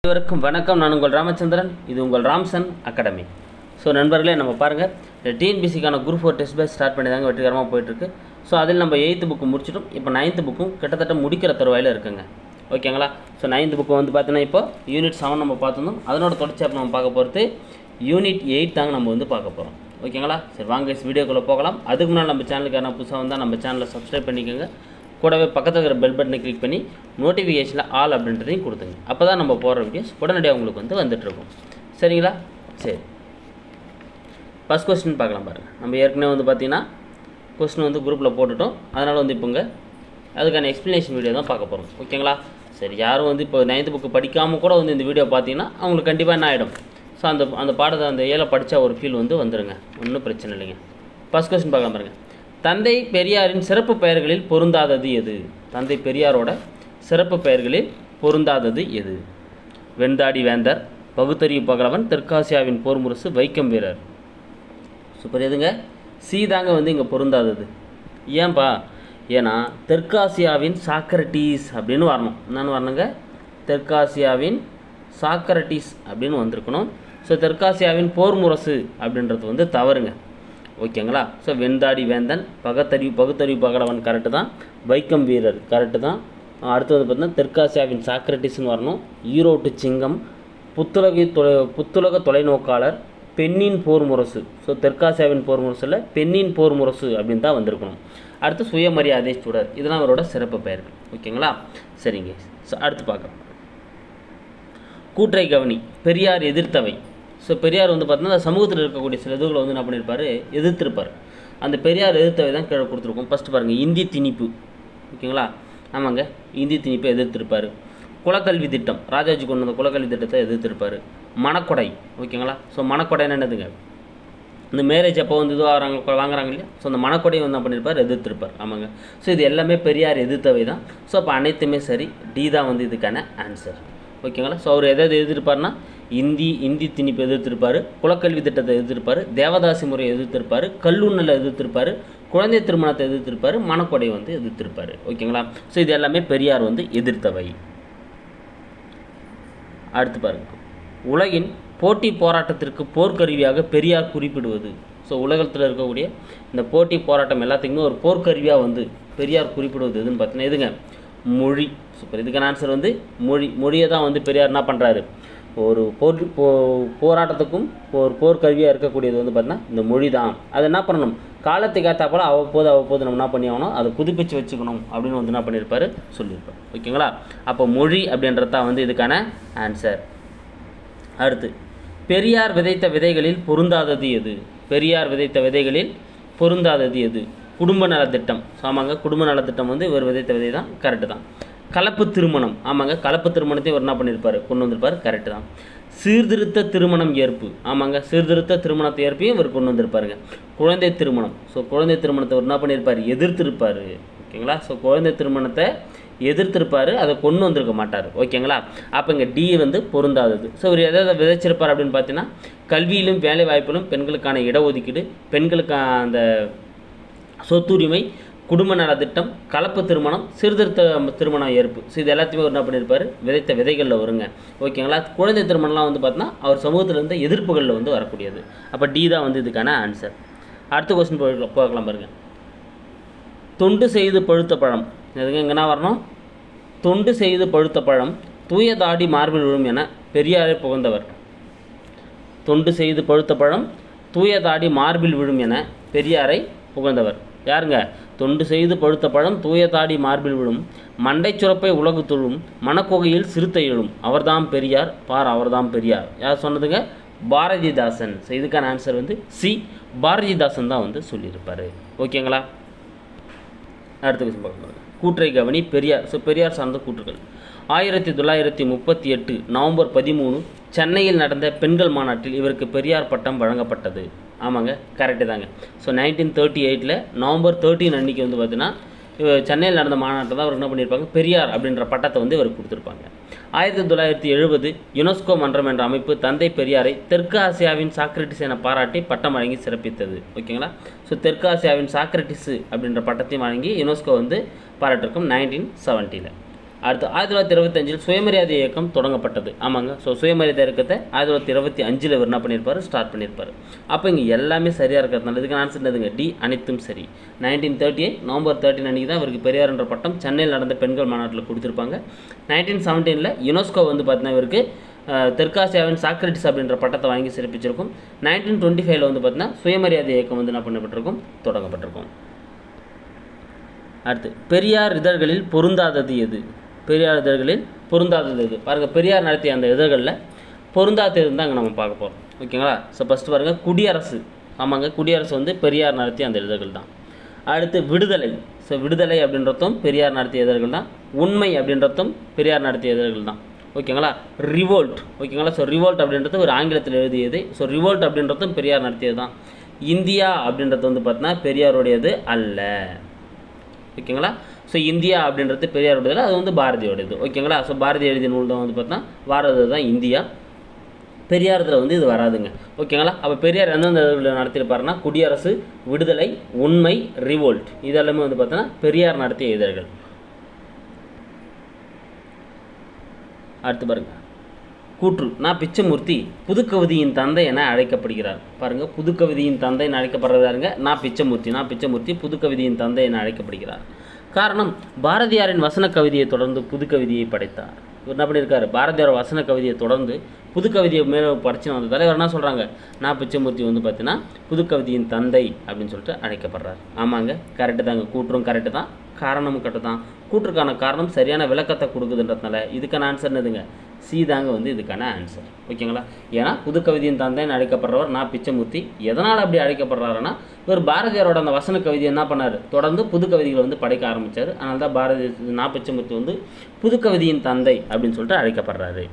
அனைவருக்கும் வணக்கம் நான் உங்கள் ராமச்சந்திரன் இது உங்கள் ராம்சன் அகாடமி ஸோ நண்பர்களே நம்ம பாருங்கள் டிஎன்பிசிக்கான group four test batch start பண்ணி தாங்க வெற்றிகரமாக போயிட்டுருக்கு ஸோ அதில் நம்ம எயித்து புக்கு முடிச்சிட்டோம் இப்போ நைன்த்து புக்கும் கிட்டத்தட்ட முடிக்கிற தருவாயில் இருக்குங்க ஓகேங்களா ஸோ நைன்த்து புக்கு வந்து பார்த்தீங்கன்னா இப்போ யூனிட் செவன் நம்ம பார்த்துருந்தோம் அதனோட தொடர்ச்சியாக இப்ப நம்ம பார்க்க போகிறது யூனிட் எயிட் தாங்க நம்ம வந்து பார்க்க போகிறோம் ஓகேங்களா சரி வாங்க வீடியோக்குள்ளே போகலாம் அதுக்கு முன்னாடி நம்ம சேனலுக்கு யாரா புதுசாக வந்தால் நம்ம சேனலை சப்ஸ்கிரைப் பண்ணிக்கோங்க கூடவே பக்கத்தில் இருக்கிற பெல் பட்டனை கிளிக் பண்ணி நோட்டிஃபிகேஷனில் ஆல் அப்படின்றதையும் கொடுத்துங்க அப்போ தான் நம்ம போடுற வீடியோஸ் உடனடியாக உங்களுக்கு வந்து வந்துட்டுருக்கும் சரிங்களா சரி ஃபஸ்ட் கொஸ்டின் பார்க்கலாம் பாருங்கள் நம்ம ஏற்கனவே வந்து பார்த்தீங்கன்னா கொஸ்டின் வந்து குரூப்பில் போட்டுட்டோம் அதனால் வந்து இப்போங்க அதுக்கான எக்ஸ்ப்ளனேஷன் வீடியோ தான் பார்க்க போகிறோம் ஓகேங்களா சரி யாரும் வந்து இப்போ நைன்த்து புக்கு படிக்காமல் கூட வந்து இந்த வீடியோ பார்த்தீங்கன்னா அவங்களுக்கு கண்டிப்பாக என்ன ஆகிடும் ஸோ அந்த அந்த பாடத்தை அந்த ஏழை படித்தா ஒரு ஃபீல் வந்து வந்துடுங்க ஒன்றும் பிரச்சனை இல்லைங்க ஃபஸ்ட் கொஸ்டின் பார்க்கலாம் பாருங்கள் தந்தை பெரியாரின் சிறப்பு பெயர்களில் பொருந்தாதது எது தந்தை பெரியாரோட சிறப்பு பெயர்களில் பொருந்தாதது எது வெண்தாடி வேந்தர் பகுத்தறிவு பகலவன் தெற்காசியாவின் போர் முரசு வைக்கம் வீரர் சூப்பர் எதுங்க சீதாங்க வந்து இங்கே பொருந்தாதது ஏன்பா ஏன்னா தெற்காசியாவின் சாக்ரட்டீஸ் அப்படின்னு வரணும் என்னன்னு வரணுங்க தெற்காசியாவின் சாக்ரட்டீஸ் அப்படின்னு வந்திருக்கணும் ஸோ தெற்காசியாவின் போர் முரசு அப்படின்றது வந்து தவறுங்க ஓகேங்களா ஸோ வெண்தாடி வேந்தன் பகத்தறிவு பகுத்தறிவு பகலவன் கரெக்டு தான் வைக்கம் வீரர் கரெக்டு தான் அடுத்தது பார்த்தீங்கன்னா தெற்காசியாவின் சாக்ரட்டிஸ்னு வரணும் ஈரோட்டு சிங்கம் புத்துலக தொலை புத்துலக தொலைநோக்காளர் பெண்ணின் போர் முரசு ஸோ தெற்காசியாவின் போர் முரசில் பெண்ணின் போர் முரசு அப்படின்னு தான் வந்திருக்கணும் அடுத்து சுயமரியாதை சுடர் இதெல்லாம் அவரோட சிறப்பு பெயர்கள் ஓகேங்களா சரிங்க ஸோ அடுத்து பார்க்கலாம் கூற்றை கவனி பெரியார் எதிர்த்தவை ஸோ பெரியார் வந்து பார்த்தீங்கன்னா சமூகத்தில் இருக்கக்கூடிய சில இதுகளை வந்து என்ன பண்ணியிருப்பார் எதிர்த்திருப்பார் அந்த பெரியார் எதிர்த்தவை தான் கீழே கொடுத்துருக்கோம் ஃபஸ்ட்டு பாருங்கள் இந்தி திணிப்பு ஓகேங்களா ஆமாங்க இந்தி திணிப்பை எதிர்த்திருப்பார் குலக்கல்வி திட்டம் ராஜாஜி கொண்டு வந்த குலக்கல்வி திட்டத்தை எதிர்த்திருப்பார் மணக்கொடை ஓகேங்களா ஸோ மணக்கொடைன்னு என்னதுங்க இந்த மேரேஜ் அப்போ வந்து இது வராங்க வாங்குறாங்க இல்லையா ஸோ அந்த மணக்கொடையை வந்து என்ன பண்ணியிருப்பார் எதிர்த்திருப்பார் ஆமாங்க ஸோ இது எல்லாமே பெரியார் எதிர்த்தவை தான் ஸோ அப்போ அனைத்துமே சரி டி தான் வந்து இதுக்கான ஆன்சர் ஓகேங்களா ஸோ அவர் எதை எதை எதிர்ப்பார்னா இந்தி இந்தி திணிப்பு எதிர்த்திருப்பார் குலக்கல்வி திட்டத்தை எதிர்த்திருப்பார் தேவதாசி முறையை எதிர்த்திருப்பார் கல்லுண்ணலை எதிர்த்திருப்பார் குழந்தை திருமணத்தை எதிர்த்திருப்பார் மணக்கொடை வந்து எதிர்த்திருப்பார் ஓகேங்களா ஸோ இது எல்லாமே பெரியார் வந்து எதிர்த்தவை அடுத்து பாருங்க உலகின் போட்டி போராட்டத்திற்கு போர்க்கருவியாக பெரியார் குறிப்பிடுவது ஸோ உலகத்தில் இருக்கக்கூடிய இந்த போட்டி போராட்டம் எல்லாத்துக்குமே ஒரு போர்க்கருவியாக வந்து பெரியார் குறிப்பிடுவது எதுன்னு பார்த்தீங்கன்னா எதுங்க மொழி சூப்பர் இதுக்கான ஆன்சர் வந்து மொழி மொழியை தான் வந்து பெரியார் என்ன பண்ணுறாரு ஒரு போர் போ போராட்டத்துக்கும் ஒரு போர்க்கருவியாக இருக்கக்கூடியது வந்து பார்த்தீங்கன்னா இந்த மொழி தான் அதை என்ன பண்ணணும் காலத்துக்கு ஏற்றா போல் அவ்வப்போது அவ்வப்போது நம்ம என்ன பண்ணி ஆகணும் அதை புதுப்பிச்சு வச்சுக்கணும் அப்படின்னு வந்து என்ன பண்ணியிருப்பாரு சொல்லியிருப்பார் ஓகேங்களா அப்போ மொழி அப்படின்றது தான் வந்து இதுக்கான ஆன்சர் அடுத்து பெரியார் விதைத்த விதைகளில் பொருந்தாதது எது பெரியார் விதைத்த விதைகளில் பொருந்தாதது எது குடும்ப நலத்திட்டம் ஸோ ஆமாங்க குடும்ப நலத்திட்டம் வந்து இவர் விதைத்த விதை தான் கரெக்டு தான் கலப்பு திருமணம் ஆமாங்க கலப்பு திருமணத்தை இவர் என்ன பண்ணியிருப்பார் கொண்டு வந்திருப்பார் கரெக்டு தான் சீர்திருத்த திருமணம் ஏற்பு ஆமாங்க சீர்திருத்த திருமணத்தை ஏற்பையும் இவர் கொண்டு வந்திருப்பாருங்க குழந்தை திருமணம் ஸோ குழந்தை திருமணத்தை இவர் என்ன பண்ணியிருப்பார் எதிர்த்திருப்பார் ஓகேங்களா ஸோ குழந்தை திருமணத்தை எதிர்த்திருப்பார் அதை கொண்டு வந்திருக்க மாட்டார் ஓகேங்களா அப்போ இங்கே டி வந்து பொருந்தாதது ஸோ இவர் எதை எதை விதைச்சிருப்பார் அப்படின்னு பார்த்தீங்கன்னா கல்வியிலும் வேலை வாய்ப்பிலும் பெண்களுக்கான இடஒதுக்கீடு பெண்களுக்கான அந்த சொத்துரிமை குடும்ப நலத்திட்டம் கலப்பு திருமணம் சீர்திருத்த திருமணம் ஏற்பு ஸோ இது எல்லாத்தையுமே அவர் என்ன பண்ணியிருப்பார் விதைத்த விதைகளில் வருங்க ஓகேங்களா குழந்தை திருமணம்லாம் வந்து பார்த்தீங்கன்னா அவர் சமூகத்தில் இருந்த எதிர்ப்புகளில் வந்து வரக்கூடியது அப்போ டி தான் வந்து இதுக்கான ஆன்சர் அடுத்த கொஸ்டின் போய் பார்க்கலாம் பாருங்கள் தொண்டு செய்து பழுத்த பழம் எதுங்க எங்கன்னா வரணும் தொண்டு செய்து பழுத்த பழம் தூய தாடி மார்பில் விழும் என பெரியாரை புகழ்ந்தவர் தொண்டு செய்து பழுத்த பழம் தூய தாடி மார்பில் விழும் என பெரியாரை புகழ்ந்தவர் யாருங்க தொண்டு செய்து பழுத்த பழம் தூய தாடி மார்பில் விழும் மண்டை சுரப்பை உலகு தொழும் மனக்கொகையில் சிறுத்தை எழும் அவர்தாம் பெரியார் பார் அவர்தாம் பெரியார் யார் சொன்னதுங்க பாரதிதாசன் ஸோ இதுக்கான ஆன்சர் வந்து சி பாரதிதாசன் தான் வந்து சொல்லியிருப்பார் ஓகேங்களா அடுத்த கொஸ்டின் பார்க்கலாம் கூற்றை கவனி பெரியார் ஸோ பெரியார் சார்ந்த கூற்றுகள் ஆயிரத்தி தொள்ளாயிரத்தி முப்பத்தி எட்டு நவம்பர் பதிமூணு சென்னையில் நடந்த பெண்கள் மாநாட்டில் இவருக்கு பெரியார் பட்டம் வழங்கப்பட்டது ஆமாங்க கரெக்டு தாங்க ஸோ நைன்டீன் தேர்ட்டி எயிட்டில் நவம்பர் தேர்ட்டின் அன்றைக்கி வந்து பார்த்தீங்கன்னா இவர் சென்னையில் நடந்த மாநாட்டில் தான் அவர் என்ன பண்ணியிருப்பாங்க பெரியார் அப்படின்ற பட்டத்தை வந்து இவர் கொடுத்துருப்பாங்க ஆயிரத்தி தொள்ளாயிரத்தி எழுபது யுனெஸ்கோ மன்றம் என்ற அமைப்பு தந்தை பெரியாரை தெற்கு ஆசியாவின் சாக்ரட்டிஸ் என பாராட்டி பட்டம் வழங்கி சிறப்பித்தது ஓகேங்களா ஸோ தெற்கு ஆசியாவின் சாக்ரட்டிஸ் அப்படின்ற பட்டத்தையும் வழங்கி யுனெஸ்கோ வந்து பாராட்டிருக்கும் நைன்டீன் செவன்ட்டியில் அடுத்து ஆயிரத்தி தொள்ளாயிரத்தி இருபத்தஞ்சில் சுயமரியாதை இயக்கம் தொடங்கப்பட்டது ஆமாங்க ஸோ சுயமரியாதை இயக்கத்தை ஆயிரத்தி தொள்ளாயிரத்தி இருபத்தி அஞ்சில் இவர் என்ன பண்ணியிருப்பார் ஸ்டார்ட் பண்ணியிருப்பார் அப்போ இங்கே எல்லாமே சரியாக இருக்கிறதுனால இதுக்கு ஆன்சர் என்னதுங்க டி அனைத்தும் சரி nineteen thirty eight November thirteen அன்றைக்கி தான் இவருக்கு பெரியார் என்ற பட்டம் சென்னையில் நடந்த பெண்கள் மாநாட்டில் கொடுத்துருப்பாங்க நைன்டீன் செவன்டீனில் யுனெஸ்கோ வந்து பார்த்தீங்கன்னா இவருக்கு அஹ், தெற்காசியாவின் சாக்ரட்டிஸ் அப்படின்ற பட்டத்தை வாங்கி சிறப்பிச்சிருக்கும் நைன்டீன் டுவெண்ட்டி ஃபைவ்ல வந்து பார்த்தீங்கன்னா சுயமரியாதை இயக்கம் வந்து என்ன பண்ணப்பட்டிருக்கும் தொடங்கப்பட்டிருக்கும் அடுத்து பெரியார் இதழ்களில் பொருந்தாதது எது பெரியார் இதழ்களில் பொருந்தாதது எது பாருங்கள் பெரியார் நடத்திய அந்த இதழ்களில் பொருந்தாதது தான் அங்கே நம்ம பார்க்க போகிறோம் ஓகேங்களா ஸோ ஃபஸ்ட்டு பாருங்கள் குடியரசு ஆமாங்க குடியரசு வந்து பெரியார் நடத்திய அந்த இதழ்கள் தான் அடுத்து விடுதலை ஸோ விடுதலை அப்படின்றதும் பெரியார் நடத்திய இதழ்கள் தான் உண்மை அப்படின்றதும் பெரியார் நடத்திய இதழ்கள் தான் ஓகேங்களா ரிவோல்ட் ஓகேங்களா ஸோ ரிவோல்ட் அப்படின்றது ஒரு ஆங்கிலத்தில் எழுதியது ஸோ ரிவோல்ட் அப்படின்றதும் பெரியார் நடத்தியது தான் இந்தியா அப்படின்றது வந்து பார்த்தீங்கன்னா பெரியாருடையது அல்ல ஓகேங்களா ஸோ இந்தியா அப்படின்றது பெரியாருடையது அது வந்து பாரதியோடது ஓகேங்களா ஸோ பாரதி எழுதிய நூல் தான் வந்து பார்த்தா பாரதி தான் இந்தியா பெரியாரத்தில் வந்து இது வராதுங்க ஓகேங்களா அப்போ பெரியார் எந்தெந்த இதில் நடத்தியிருப்பாருன்னா குடியரசு விடுதலை உண்மை ரிவோல்ட் இதெல்லாமே வந்து பார்த்தோன்னா பெரியார் நடத்திய இதழ்கள் அடுத்து பாருங்க கூற்று நான் பிச்சமூர்த்தி புதுக்கவிதையின் தந்தை என அழைக்கப்படுகிறார் பாருங்க புதுக்கவிதையின் தந்தை என அழைக்கப்படுறாருங்க நான் பிச்சமூர்த்தி நான் பிச்சமூர்த்தி புதுக்கவிதையின் தந்தை என அழைக்கப்படுகிறார் காரணம் பாரதியாரின் வசன கவிதையை தொடர்ந்து புதுக்கவிதையை படைத்தார் இவர் என்ன பண்ணியிருக்காரு பாரதியார் வசன கவிதையை தொடர்ந்து புதுக்கவிதையை மேலே படிச்சு வந்ததால் இவர் என்ன சொல்கிறாங்க நான் பிச்சமூர்த்தி வந்து பார்த்தீங்கன்னா புதுக்கவிதையின் தந்தை அப்படின்னு சொல்லிட்டு அழைக்கப்படுறார் ஆமாங்க கரெக்டு தாங்க கூற்றும் கரெக்டு தான் காரணமும் கரெக்டு தான் கூற்றுக்கான காரணம் சரியான விளக்கத்தை கொடுக்குதுன்றதுனால இதுக்கான ஆன்சர் என்னதுங்க சி தாங்க வந்து இதுக்கான ஆன்சர் ஓகேங்களா ஏன்னா புதுக்கவிதையின் தந்தைன்னு அழைக்கப்படுறவர் நான் பிச்சமூர்த்தி எதனால் அப்படி அழைக்கப்படுறாருன்னா இவர் பாரதியாரோட அந்த வசன கவிதை என்ன பண்ணார் தொடர்ந்து புது கவிதைகளை வந்து படைக்க ஆரம்பித்தார் அதனால தான் பாரதி நான் பிச்சமூர்த்தி வந்து புதுக்கவிதையின் தந்தை அப்படின்னு சொல்லிட்டு அழைக்கப்படுறாரு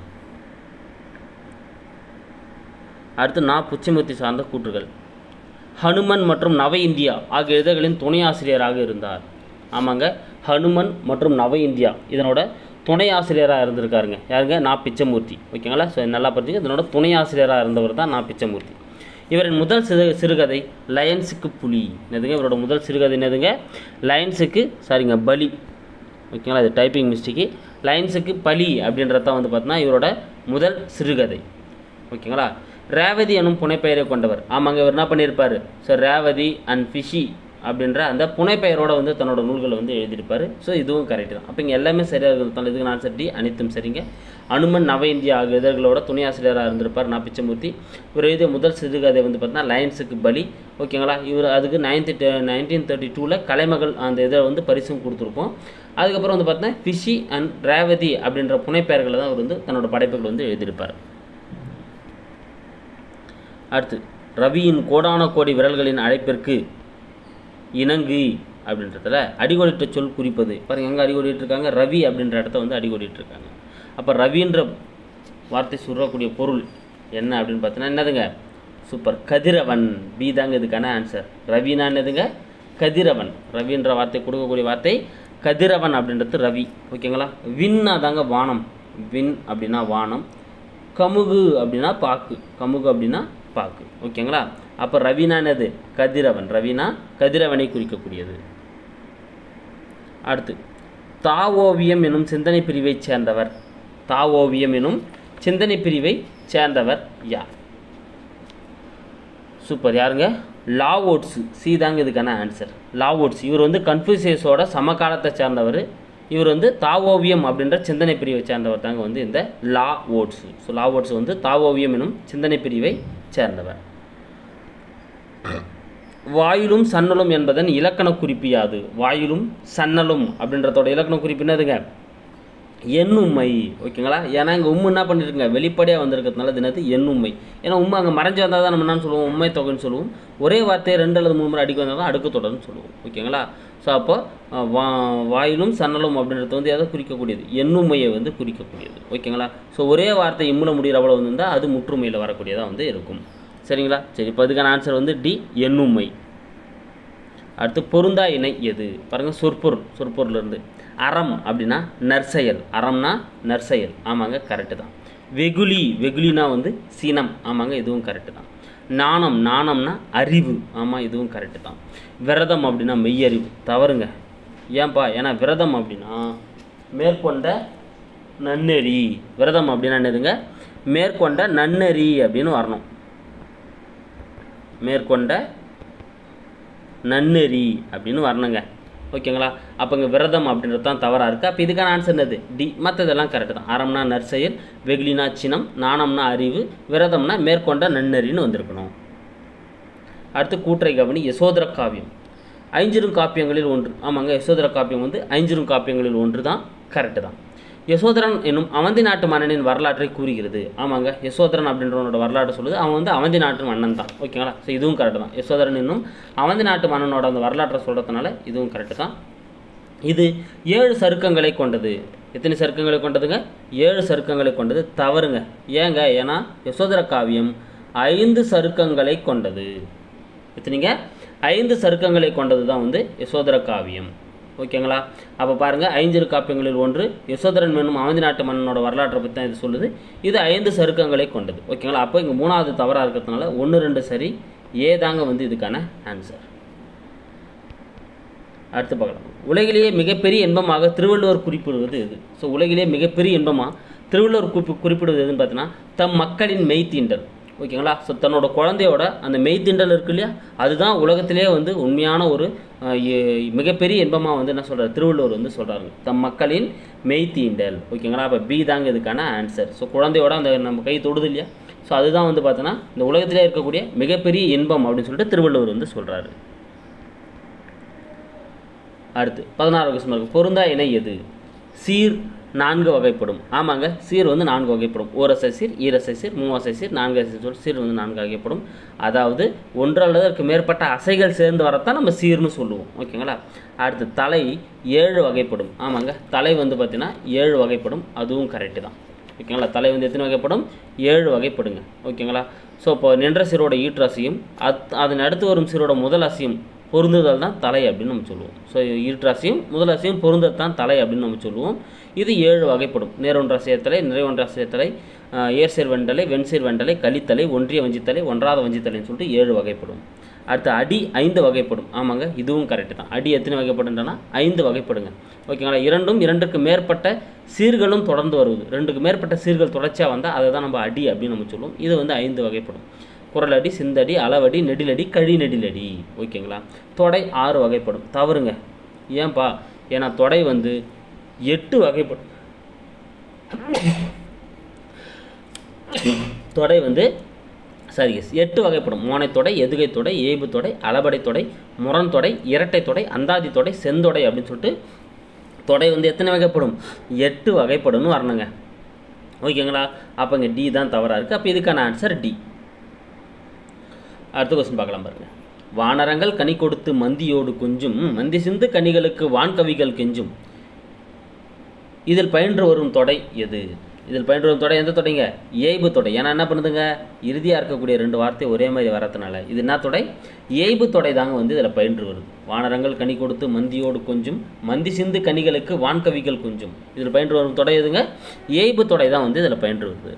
அடுத்து நான் புச்சமூர்த்தி சார்ந்த கூற்றுகள் ஹனுமன் மற்றும் நவ இந்தியா ஆகிய இதழ்களின் துணை ஆசிரியராக இருந்தார் ஆமாங்க ஹனுமன் மற்றும் நவ இந்தியா இதனோட துணை ஆசிரியராக இருந்திருக்காருங்க யாருங்க நான் பிச்சமூர்த்தி ஓகேங்களா ஸோ நல்லா பார்த்துங்க இதனோட துணை ஆசிரியராக இருந்தவர் தான் நான் பிச்சமூர்த்தி இவரின் முதல் சிறு சிறுகதை லயன்ஸுக்கு புலி என்னதுங்க இவரோட முதல் சிறுகதை என்னதுங்க லயன்ஸுக்கு சாரிங்க பலி ஓகேங்களா இது டைப்பிங் மிஸ்டேக்கு லைன்ஸுக்கு பலி அப்படின்றது தான் வந்து பார்த்தீங்கன்னா இவரோட முதல் சிறுகதை ஓகேங்களா ரேவதி எனும் புனைப்பெயரை கொண்டவர் ஆமாங்க இவர் என்ன பண்ணியிருப்பார் ஸோ ரேவதி அண்ட் ஃபிஷி அப்படின்ற அந்த புனைப்பெயரோட வந்து தன்னோட நூல்களை வந்து எழுதியிருப்பார் ஸோ இதுவும் கரெக்ட் தான் அப்போ இங்கே எல்லாமே சரியாக இருக்கிறதால இதுக்கு நான் சரி அனைத்தும் சரிங்க அனுமன் நவ இந்தியா ஆகிய இதழ்களோட துணை ஆசிரியராக இருந்திருப்பார் நான் பிச்சமூர்த்தி இவர் எழுதிய முதல் சிறுகதை வந்து பார்த்தீங்கன்னா லயன்ஸுக்கு பலி ஓகேங்களா இவர் அதுக்கு நைன்த்து நைன்டீன் தேர்ட்டி டூவில் கலைமகள் அந்த இதை வந்து பரிசும் கொடுத்துருப்போம் அதுக்கப்புறம் வந்து பார்த்தீங்கன்னா ஃபிஷி அண்ட் ரேவதி அப்படின்ற புனைப்பெயர்களை தான் அவர் வந்து தன்னோட படைப்புகள் வந்து எழுதியிருப்பார் அடுத்து ரவியின் கோடான கோடி விரல்களின் அழைப்பிற்கு இணங்கு அப்படின்றதுல அடிகோடிட்ட சொல் குறிப்பது பாருங்க எங்கே அடிகோடிட்டு இருக்காங்க ரவி அப்படின்ற இடத்த வந்து அடிகோடிட்டு இருக்காங்க அப்போ ரவின்ற வார்த்தை சொல்றக்கூடிய பொருள் என்ன அப்படின்னு பார்த்தீங்கன்னா என்னதுங்க சூப்பர் கதிரவன் பி தாங்க இதுக்கான ஆன்சர் ரவினா என்னதுங்க கதிரவன் ரவின்ற வார்த்தை கொடுக்கக்கூடிய வார்த்தை கதிரவன் அப்படின்றது ரவி ஓகேங்களா வின்னா தாங்க வானம் வின் அப்படின்னா வானம் கமுகு அப்படின்னா பாக்கு கமுகு அப்படின்னா பாக்கு ஓகேங்களா அப்போ ரவினா என்னது கதிரவன் ரவினா கதிரவனை குறிக்கக்கூடியது அடுத்து தாவோவியம் எனும் சிந்தனை பிரிவைச் சேர்ந்தவர் தாவோவியம் எனும் சிந்தனை பிரிவை சேர்ந்தவர் யார் சூப்பர் யாருங்க லாவோட்ஸ் சி தாங்க இதுக்கான ஆன்சர் லாவோட்ஸ் இவர் வந்து கன்ஃபியூசியஸோட சமகாலத்தை சேர்ந்தவர் இவர் வந்து தாவோவியம் அப்படின்ற சிந்தனை பிரிவை சேர்ந்தவர் தாங்க வந்து இந்த Lao Tzu so Lao Tzu வந்து தாவோவியம் எனும் சிந்தனை பிரிவை சேர்ந்தவர் வாயிலும் சன்னலும் என்பதன் இலக்கண குறிப்பு யாது வாயிலும் சன்னலும் அப்படின்றதோட இலக்கண குறிப்பு என்னதுங்க எண்ணும்மை ஓகேங்களா ஏன்னா இங்கே உம்மு என்ன பண்ணிருக்குங்க வெளிப்படையாக வந்திருக்கிறதுனால இது என்னது எண்ணும்மை ஏன்னா உண்மை அங்கே மறைஞ்சு வந்தால் தான் நம்ம என்னன்னு சொல்லுவோம் உண்மை தொகைன்னு சொல்லுவோம் ஒரே வார்த்தையை ரெண்டு அல்லது மூணு முறை அடிக்க வந்தால் தான் அடுக்கு தொடர்னு சொல்லுவோம் ஓகேங்களா ஸோ அப்போ அஹ், வா வாயிலும் சன்னலும் அப்படின்றது வந்து எதை குறிக்கக்கூடியது எண்ணுமையை வந்து குறிக்கக்கூடியது ஓகேங்களா ஸோ ஒரே வார்த்தை இம்முல முடிகிற அவ்வளோ வந்திருந்தால் அது முற்றுமையில் வரக்கூடியதாக வந்து இருக்கும் சரிங்களா சரி இப்போ அதுக்கான ஆன்சர் வந்து டி எண்ணுமை அடுத்து பொருந்தா இணை எது பாருங்கள் சொற்பொருள் சொற்பொருள்லேருந்து அறம் அப்படின்னா நற்செயல் அறம்னா நற்செயல் ஆமாங்க கரெக்டு தான் வெகுளி வெகுளினா வந்து சீனம் ஆமாங்க இதுவும் கரெக்டு தான் நாணம் நாணம்னா அறிவு ஆமாம் இதுவும் கரெக்டு தான் விரதம் அப்படின்னா மெய்யறிவு தவறுங்க ஏன்பா ஏன்னா விரதம் அப்படின்னா மேற்கொண்ட நன்னெறி விரதம் அப்படின்னா என்னதுங்க மேற்கொண்ட நன்னெறி அப்படின்னு வரணும் மேற்கொண்ட நன்னெறி அப்படின்னு வரணுங்க ஓகேங்களா அப்போ இங்கே விரதம் அப்படின்றது தான் தவறாக இருக்குது அப்போ இதுக்கான ஆன்சர் என்னது டி மற்றதெல்லாம் கரெக்டு தான் அறம்னா நற்செயல் வெகுளினா சினம் நாணம்னா அறிவு விரதம்னா மேற்கொண்ட நன்னெறின்னு வந்திருக்கணும் அடுத்து கூற்றை கவனி யசோதர காவியம் ஐஞ்சிரும் காப்பியங்களில் ஒன்று ஆமாங்க யசோதர காப்பியம் வந்து ஐஞ்சிரும் காப்பியங்களில் ஒன்று தான் கரெக்டு தான் யசோதரன் என்னும் அவந்தி நாட்டு மன்னனின் வரலாற்றை கூறுகிறது ஆமாங்க யசோதரன் அப்படின்றவனோட வரலாறு சொல்லுது அவன் வந்து அவந்தி நாட்டு மன்னன் தான் ஓகேங்களா ஸோ இதுவும் கரெக்டு தான் யசோதரன் என்னும் அவந்தி நாட்டு மன்னனோட அந்த வரலாற்றை சொல்கிறதுனால இதுவும் கரெக்டு தான் இது ஏழு சருக்கங்களை கொண்டது எத்தனை சருக்கங்களை கொண்டதுங்க ஏழு சருக்கங்களை கொண்டது தவறுங்க ஏங்க ஏன்னா யசோதர காவியம் ஐந்து சருக்கங்களை கொண்டது எத்தனைங்க ஐந்து சருக்கங்களை கொண்டது தான் வந்து யசோதர காவியம் ஓகேங்களா அப்போ பாருங்கள் ஐஞ்சிறு காப்பியங்களில் ஒன்று யசோதரன் என்னும் அவந்தி நாட்டு மன்னனோட வரலாற்றை பற்றி தான் இது சொல்லுது இது ஐந்து சருக்கங்களை கொண்டது ஓகேங்களா அப்போ இங்கே மூணாவது தவறாக இருக்கிறதுனால ஒன்று ரெண்டு சரி ஏதாங்க வந்து இதுக்கான ஆன்சர் அடுத்து பார்க்கலாம் உலகிலேயே மிகப்பெரிய இன்பமாக திருவள்ளுவர் குறிப்பிடுவது எது ஸோ உலகிலேயே மிகப்பெரிய இன்பமாக திருவள்ளுவர் குறிப்பு குறிப்பிடுவது எதுன்னு பார்த்தீங்கன்னா தம் மக்களின் மெய்த்தீண்டல் ஓகேங்களா ஸோ தன்னோட குழந்தையோட அந்த மெய்த்தீண்டல் இருக்கு இல்லையா அதுதான் உலகத்திலே வந்து உண்மையான ஒரு அஹ், எ- மிகப்பெரிய இன்பமாக வந்து என்ன சொல்கிறார் திருவள்ளுவர் வந்து சொல்கிறாங்க தம் மக்களின் மெய்த்தீண்டல் ஓகேங்களா அப்போ பி தாங்க இதுக்கான ஆன்சர் ஸோ குழந்தையோட அந்த நம்ம கை தொடுது இல்லையா ஸோ அதுதான் வந்து பார்த்தோன்னா இந்த உலகத்திலே இருக்கக்கூடிய மிகப்பெரிய இன்பம் அப்படின்னு சொல்லிட்டு திருவள்ளுவர் வந்து சொல்கிறாரு அடுத்து பதினாறு கொஸ்டின் இருக்கு பொருந்தா இணை எது சீர் நான்கு வகைப்படும் ஆமாங்க சீர் வந்து நான்கு வகைப்படும் ஓரசை சீர் ஈரசை சீர் மூவசை சீர் நான்கு அசை சீர் சீர் வந்து நான்கு வகைப்படும் அதாவது ஒன்று அல்லது அதற்கு மேற்பட்ட அசைகள் சேர்ந்து வரத்தான் நம்ம சீர்னு சொல்லுவோம் ஓகேங்களா அடுத்து தலை ஏழு வகைப்படும் ஆமாங்க தலை வந்து பார்த்தீங்கன்னா ஏழு வகைப்படும் அதுவும் கரெக்டு தான் ஓகேங்களா தலை வந்து எத்தனை வகைப்படும் ஏழு வகைப்படுங்க ஓகேங்களா ஸோ இப்போ நின்ற சீரோட ஈற்றரசியும் அத் அதன் அடுத்து வரும் சீரோட முதல் அசியும் பொருந்துதல் தான் தலை அப்படின்னு நம்ம சொல்லுவோம் ஸோ ஈற்றரசியும் முதல் அசியும் பொருந்தது தான் தலை அப்படின்னு நம்ம சொல்லுவோம் இது ஏழு வகைப்படும் நேரொன்ற அசியத்தலை நிறைவொன்ற அசியத்தலை ஆஹ், ஏர்சேர் வெண்டலை வெண்சேர் வெண்டலை கலித்தலை ஒன்றிய வஞ்சித்தலை ஒன்றாத வஞ்சித்தலைன்னு சொல்லிட்டு ஏழு வகைப்படும் அடுத்து அடி ஐந்து வகைப்படும் ஆமாங்க இதுவும் கரெக்டு தான் அடி எத்தனை வகைப்படுன்றனா ஐந்து வகைப்படுங்க ஓகேங்களா இரண்டும் இரண்டுக்கு மேற்பட்ட சீர்களும் தொடர்ந்து வருவது ரெண்டுக்கு மேற்பட்ட சீர்கள் தொடர்ச்சியாக வந்தால் அதை தான் நம்ம அடி அப்படின்னு நம்ம சொல்லுவோம் இது வந்து ஐந்து வகைப்படும் குரலடி சிந்தடி அளவடி நெடிலடி கழி நெடிலடி ஓகேங்களா தொடை ஆறு வகைப்படும் தவறுங்க ஏன்பா ஏன்னா தொடை வந்து எட்டு வகைப்படும் தொடை வந்து சரி எஸ் எட்டு வகைப்படும் மோனைத்தொடை எதுகை தொடை ஏய்பு தொடை அளபடை தொடை முரண் தொடை இரட்டை தொடை அந்தாதி தொடை செந்தொடை அப்படின்னு சொல்லிட்டு தொடை வந்து எத்தனை வகைப்படும் எட்டு வகைப்படும்னு வரணுங்க ஓகேங்களா அப்போ இங்கே டி தான் தவறாக இருக்குது அப்போ இதுக்கான ஆன்சர் டி அடுத்த கொஸ்டின் பார்க்கலாம் பாருங்க வானரங்கள் கனி கொடுத்து மந்தியோடு கொஞ்சும் மந்தி சிந்து கனிகளுக்கு வான்கவிகள் கெஞ்சும் இதில் பயின்று வரும் தொடை எது இதில் பயின்று வரும் தொடை எந்த தொடைங்க ஏய்பு தொடை ஏன்னா என்ன பண்ணுதுங்க இறுதியாக இருக்கக்கூடிய ரெண்டு வார்த்தை ஒரே மாதிரி வரதுனால இது என்ன தொடை ஏய்பு தொடை தாங்க வந்து இதில் பயின்று வருது வானரங்கள் கனி கொடுத்து மந்தியோடு கொஞ்சும் மந்தி சிந்து கனிகளுக்கு வான்கவிகள் கொஞ்சும் இதில் பயின்று வரும் தொடை எதுங்க ஏய்பு தொடை தான் வந்து இதில் பயின்று வருது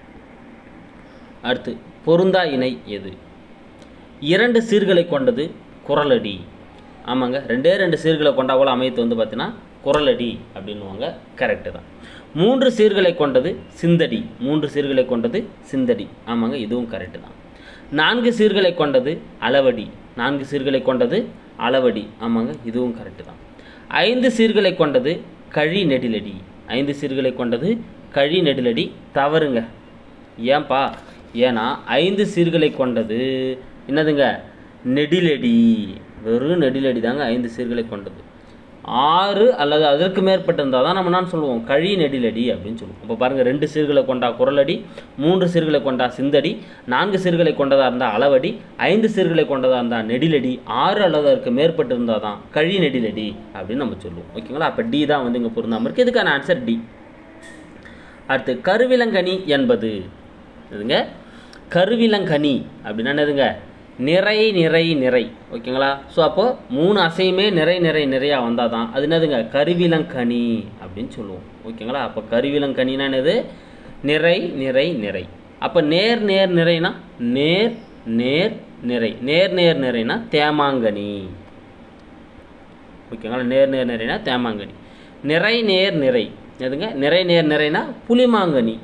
அடுத்து பொருந்தா இணை எது இரண்டு சீர்களை கொண்டது குரலடி ஆமாங்க ரெண்டே ரெண்டு சீர்களை கொண்டா போல அமைத்து வந்து பார்த்தீங்கன்னா குரலடி அப்படின்னுவாங்க கரெக்டு தான் மூன்று சீர்களை கொண்டது சிந்தடி மூன்று சீர்களை கொண்டது சிந்தடி ஆமாங்க இதுவும் கரெக்டு தான் நான்கு சீர்களை கொண்டது அளவடி நான்கு சீர்களை கொண்டது அளவடி ஆமாங்க இதுவும் கரெக்டு தான் ஐந்து சீர்களை கொண்டது கழி நெடிலடி ஐந்து சீர்களை கொண்டது கழி நெடிலடி தவறுங்க ஏன்பா ஏன்னா ஐந்து சீர்களை கொண்டது என்னதுங்க நெடிலடி வெறும் நெடிலடி தாங்க ஐந்து சீர்களை கொண்டது ஆறு அல்லது அதற்கு மேற்பட்டிருந்தால் தான் நம்ம என்ன சொல்லுவோம் கழி நெடிலடி அப்படின்னு சொல்லுவோம் இப்போ பாருங்கள் ரெண்டு சீர்களை கொண்டா குரலடி மூன்று சீர்களை கொண்டா சிந்தடி நான்கு சீர்களை கொண்டதாக இருந்தால் அளவடி ஐந்து சீர்களை கொண்டதாக இருந்தால் நெடிலடி ஆறு அல்லது அதற்கு மேற்பட்டு இருந்தால் தான் கழி நெடிலடி அப்படின்னு நம்ம சொல்லுவோம் ஓகேங்களா அப்போ டி தான் வந்து இங்கே பொருந்தாமல் இருக்குது இதுக்கான ஆன்சர் டி அடுத்து கருவிலங்கனி என்பது இதுங்க கருவிலங்கனி அப்படின்னா என்னதுங்க நிறை நிறை நிறை ஓகேங்களா ஸோ அப்போது மூணு அசையுமே நிறை நிறை நிறையா வந்தால் தான் அது என்னதுங்க கருவிலங்கனி அப்படின்னு சொல்லுவோம் ஓகேங்களா அப்போ கருவிலங்கனினா என்னது நிறை நிறை நிறை அப்போ நேர் நேர் நிறைனா நேர் நேர் நிறை நேர் நேர் நிறைனா தேமாங்கனி ஓகேங்களா நேர் நேர் நிறைனா தேமாங்கனி நிறை நேர் நிறை எதுங்க நிறை நேர் நிறைனா புலிமாங்கனி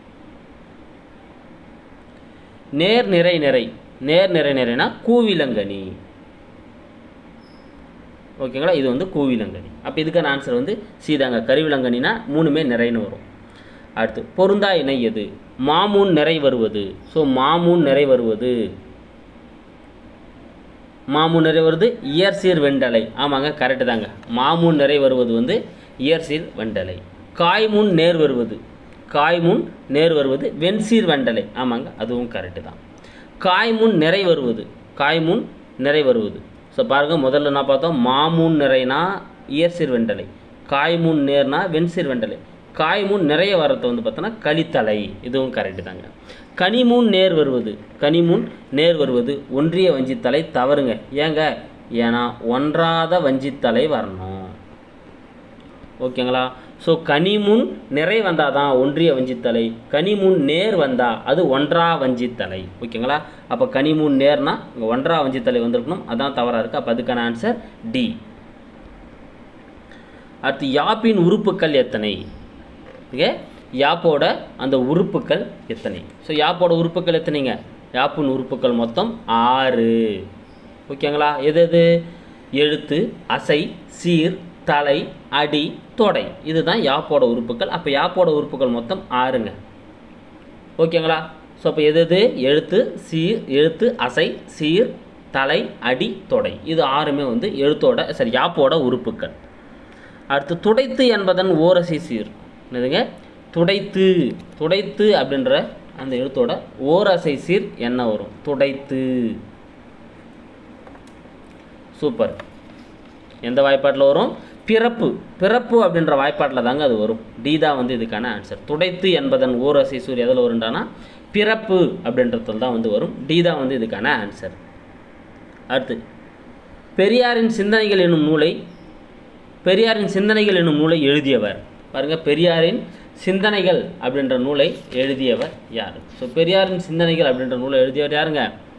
நேர் நிறை நிறை நேர் நிறை நிறைனா கூவிலங்கனி ஓகேங்களா இது வந்து கூவிலங்கனி அப்போ இதுக்கான ஆன்சர் வந்து சீதாங்க கருவிலங்கனினா மூணுமே நிறைன்னு வரும் அடுத்து பொருந்தா இணை எது மாமூன் நிறை வருவது ஸோ மாமூன் நிறை வருவது மாமூன் நிறை வருது இயற்சீர் வெண்டலை ஆமாங்க கரெக்டு தாங்க மாமூன் நிறை வருவது வந்து இயற்சீர் வெண்டலை காய்முன் நேர் வருவது காய்முன் நேர் வருவது வெண்சீர் வெண்டலை ஆமாங்க அதுவும் கரெக்டு தான் காய்முன் நிறை வருவது காய்முன் நிறை வருவது ஸோ பாருங்கள் முதல்ல நான் பார்த்தோம் மாமூன் நிறைனா இயற்சீர் வெண்டலை காய்முன் நேர்னா வெண்சீர் வெண்டலை காய்முன் நிறைய வரது வந்து பார்த்தோன்னா களித்தலை இதுவும் கரெக்டு தாங்க கனிமூன் நேர் வருவது கனிமுன் நேர் வருவது ஒன்றிய வஞ்சித்தலை தவறுங்க ஏங்க ஏன்னா ஒன்றாத வஞ்சித்தலை வரணும் ஓகேங்களா ஸோ கனிமுன் நிறை வந்தால் தான் ஒன்றிய வஞ்சித்தலை கனிமுன் நேர் வந்தால் அது ஒன்றா வஞ்சித்தலை ஓகேங்களா அப்போ கனிமுன் நேர்னா இங்கே ஒன்றா வஞ்சித்தலை வந்திருக்கணும் அதான் தவறாக இருக்குது அப்போ அதுக்கான ஆன்சர் டி அடுத்து யாப்பின் உறுப்புக்கள் எத்தனை ஓகே யாப்போட அந்த உறுப்புக்கள் எத்தனை ஸோ யாப்போட உறுப்புக்கள் எத்தனைங்க யாப்பின் உறுப்புக்கள் மொத்தம் ஆறு ஓகேங்களா எது எது எழுத்து அசை சீர் தலை அடி தொடை இதுதான் யாப்போட உறுப்புக்கள் அப்போ யாப்போட உறுப்புகள் மொத்தம் ஆறுங்க ஓகேங்களா ஸோ அப்போ எது எது எழுத்து சீர் எழுத்து அசை சீர் தலை அடி தொடை இது ஆறுமே வந்து எழுத்தோட சரி யாப்போட உறுப்புக்கள் அடுத்து துடைத்து என்பதன் ஓரசி சீர் என்னதுங்க துடைத்து துடைத்து அப்படின்ற அந்த எழுத்தோட ஓரசை சீர் என்ன வரும் துடைத்து சூப்பர் எந்த வாய்ப்பாட்டில் வரும் பிறப்பு பிறப்பு அப்படின்ற வாய்ப்பாட்டில் தாங்க அது வரும் டி தான் வந்து இதுக்கான ஆன்சர் துடைத்து என்பதன் ஓரசை சூர் எதில் வரும்டானா பிறப்பு அப்படின்றதுல தான் வந்து வரும் டி தான் வந்து இதுக்கான ஆன்சர் அடுத்து பெரியாரின் சிந்தனைகள் என்னும் நூலை பெரியாரின் சிந்தனைகள் என்னும் நூலை எழுதியவர் பாருங்க பெரியாரின் சிந்தனைகள் அப்படின்ற நூலை எழுதியவர் யார் ஸோ பெரியாரின் சிந்தனைகள் அப்படின்ற நூலை எழுதியவர் யாருங்க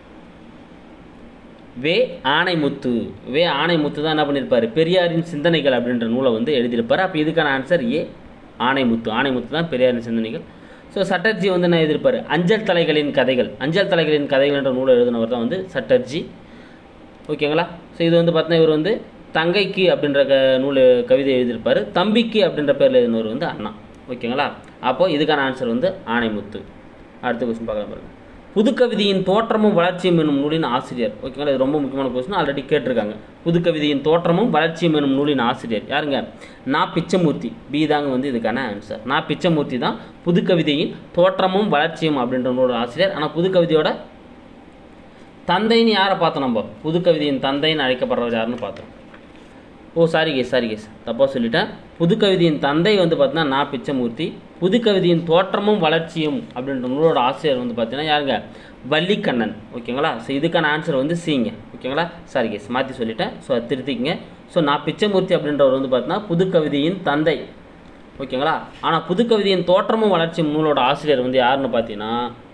வே ஆணைமுத்து வே ஆணைமுத்து தான் என்ன பண்ணியிருப்பார் பெரியாரின் சிந்தனைகள் அப்படின்ற நூலை வந்து எழுதியிருப்பார் அப்போ இதுக்கான ஆன்சர் ஏ ஆணைமுத்து ஆணைமுத்து தான் பெரியாரின் சிந்தனைகள் ஸோ சட்டர்ஜி வந்து என்ன எழுதியிருப்பார் அஞ்சல் தலைகளின் கதைகள் அஞ்சல் தலைகளின் கதைகள் என்ற நூலை எழுதினவர் தான் வந்து சட்டர்ஜி ஓகேங்களா ஸோ இது வந்து பார்த்தீங்கன்னா இவர் வந்து தங்கைக்கு அப்படின்ற க நூல் கவிதை எழுதியிருப்பார் தம்பிக்கு அப்படின்ற பேரில் எழுதினவர் வந்து அண்ணா ஓகேங்களா அப்போது இதுக்கான ஆன்சர் வந்து ஆணைமுத்து அடுத்த கொஸ்டின் பார்க்கலாம் பாருங்க புதுக்கவிதையின் தோற்றமும் வளர்ச்சியும் என்னும் நூலின் ஆசிரியர் ஓகேங்களா இது ரொம்ப முக்கியமான கொஸ்டின் ஆல்ரெடி கேட்டிருக்காங்க புதுக்கவிதையின் தோற்றமும் வளர்ச்சியும் என்னும் நூலின் ஆசிரியர் யாருங்க நா பிச்சமூர்த்தி பி தாங்க வந்து இதுக்கான ஆன்சர் நா பிச்சமூர்த்தி தான் புதுக்கவிதையின் தோற்றமும் வளர்ச்சியும் அப்படின்ற நூலோட ஆசிரியர் ஆனால் புதுக்கவிதையோட தந்தைன்னு யாரை பார்த்தோம் நம்ம புதுக்கவிதையின் தந்தைன்னு அழைக்கப்படுறவர் யாருன்னு பார்த்தோம் oh sorry guys sorry guys தப்பாக சொல்லிட்டேன் புதுக்கவிதையின் தந்தை வந்து பார்த்தீங்கன்னா நா பிச்சமூர்த்தி புதுக்கவிதையின் தோற்றமும் வளர்ச்சியும் அப்படின்ற நூலோட ஆசிரியர் வந்து பார்த்தீங்கன்னா யாருங்க வள்ளிக்கண்ணன் ஓகேங்களா ஸோ இதுக்கான ஆன்சர் வந்து சிங்க ஓகேங்களா சாரி கேஸ் மாற்றி சொல்லிட்டேன் ஸோ அதை திருத்திக்கங்க ஸோ நான் பிச்சமூர்த்தி அப்படின்றவர் வந்து பார்த்தீங்கன்னா புதுக்கவிதையின் தந்தை ஓகேங்களா ஆனால் புதுக்கவிதையின் தோற்றமும் வளர்ச்சியும் நூலோட ஆசிரியர் வந்து யாருன்னு பார்த்தீங்கன்னா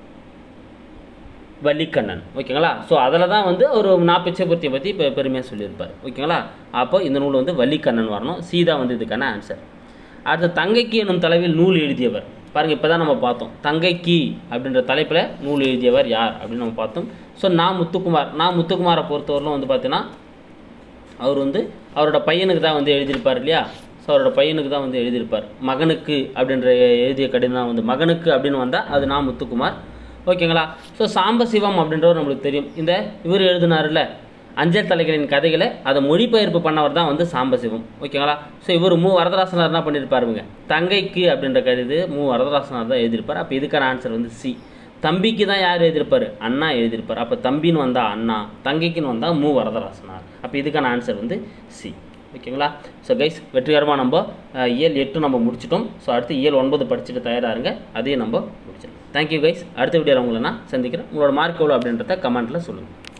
வள்ளிக்கண்ணன் ஓகேங்களா ஸோ அதில் தான் வந்து ஒரு நாப்பிச்சபூர்த்தியை பற்றி இப்போ பெருமையாக சொல்லியிருப்பார் ஓகேங்களா அப்போ இந்த நூல் வந்து வள்ளிக்கண்ணன் வரணும் சீதா வந்து இதுக்கான ஆன்சர் அடுத்து தங்கைக்கு எனும் தலைவில் நூல் எழுதியவர் பாருங்கள் இப்போ தான் நம்ம பார்த்தோம் தங்கைக்கு அப்படின்ற தலைப்பில் நூல் எழுதியவர் யார் அப்படின்னு நம்ம பார்த்தோம் ஸோ நான் முத்துக்குமார் நான் முத்துக்குமாரை பொறுத்தவரையிலும் வந்து பார்த்தீங்கன்னா அவர் வந்து அவரோட பையனுக்கு தான் வந்து எழுதியிருப்பார் இல்லையா ஸோ அவரோட பையனுக்கு தான் வந்து எழுதியிருப்பார் மகனுக்கு அப்படின்ற எழுதிய கடிதம் தான் வந்து மகனுக்கு அப்படின்னு வந்தால் அது நான் முத்துக்குமார் ஓகேங்களா ஸோ சாம்பசிவம் அப்படின்றவர் நம்மளுக்கு தெரியும் இந்த இவர் எழுதினார்ல அஞ்சல் தலைகளின் கதைகளை அதை மொழிபெயர்ப்பு பண்ணவர் தான் வந்து சாம்பசிவம் ஓகேங்களா ஸோ இவர் மு வரதராசனார் என்ன பண்ணியிருப்பாருங்க தங்கைக்கு அப்படின்ற கருது மு வரதராசனார் தான் எழுதியிருப்பார் அப்போ இதுக்கான ஆன்சர் வந்து சி தம்பிக்கு தான் யார் எழுதியிருப்பார் அண்ணா எழுதியிருப்பார் அப்போ தம்பின்னு வந்தால் அண்ணா தங்கைக்குன்னு வந்தால் மு வரதராசனார் அப்போ இதுக்கான ஆன்சர் வந்து சி ஓகேங்களா ஸோ கைஸ் வெற்றிகரமாக நம்ம அஹ், இயல் எட்டு நம்ம முடிச்சிட்டோம் ஸோ அடுத்து இயல் ஒன்பது படிச்சுட்டு தயாராக இருங்க அதையும் நம்ம முடிச்சிடலாம் தேங்க்யூ கைஸ் அடுத்த வீடியோவில் உங்களை நான் சந்திக்கிறேன் உங்களோட மார்க் எவ்வளோ அப்படின்றத கமெண்ட்டில் சொல்லுங்கள்